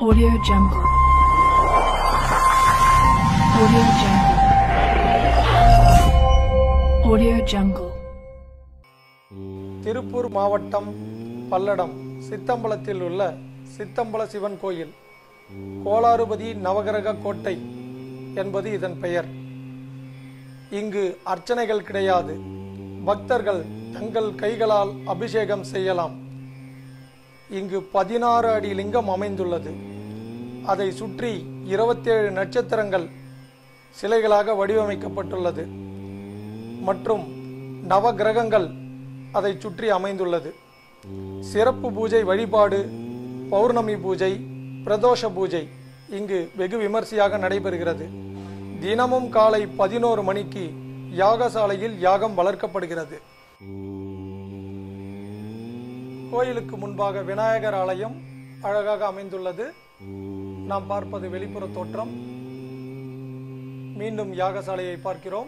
Audio Jungle. Audio Jungle. Audio Jungle. Tiruppur மாவட்டம் பல்லடம் சித்தம்பலத்தில் உள்ள சித்தம்பல சிவன் கோயில் கோளாறுபதி நவகிரக கோட்டை என்பது இதன் பெயர் இங்கு அர்ச்சனைகள் கிடையாது பக்தர்கள் தங்கள் கைகளால் அபிஷேகம் செய்யலாம் இங்கு பதினாறு அடி லிங்கம் அமைந்துள்ளது அதை சுற்றி இருபத்தேழு நட்சத்திரங்கள் சிலைகளாக வடிவமைக்கப்பட்டுள்ளது மற்றும் நவகிரகங்கள் அதை சுற்றி அமைந்துள்ளது சிறப்பு பூஜை வழிபாடு பௌர்ணமி பூஜை பிரதோஷ பூஜை இங்கு வெகு விமர்சையாக நடைபெறுகிறது தினமும் காலை பதினோரு மணிக்கு யாகசாலையில் யாகம் வளர்க்கப்படுகிறது கோயிலுக்கு முன்பாக விநாயகர் ஆலயம் அழகாக அமைந்துள்ளது நாம் பார்ப்பது வெளிப்புற தோற்றம் மீண்டும் யாகசாலையை பார்க்கிறோம்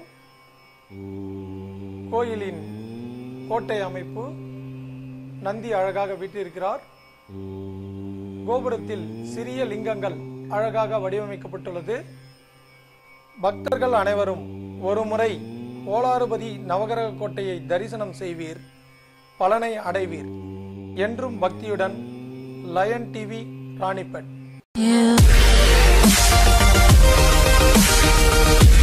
கோயிலின் கோட்டை அமைப்பு நந்தி அழகாக வீட்டிருக்கிறார் கோபுரத்தில் சிறிய லிங்கங்கள் அழகாக வடிவமைக்கப்பட்டுள்ளது பக்தர்கள் அனைவரும் ஒருமுறை கோளாறுபதி நவகிரக கோட்டையை தரிசனம் செய்வீர் பலனை அடைவீர் என்றும் பக்தியுடன் லயன் டிவி ராணிப்பட்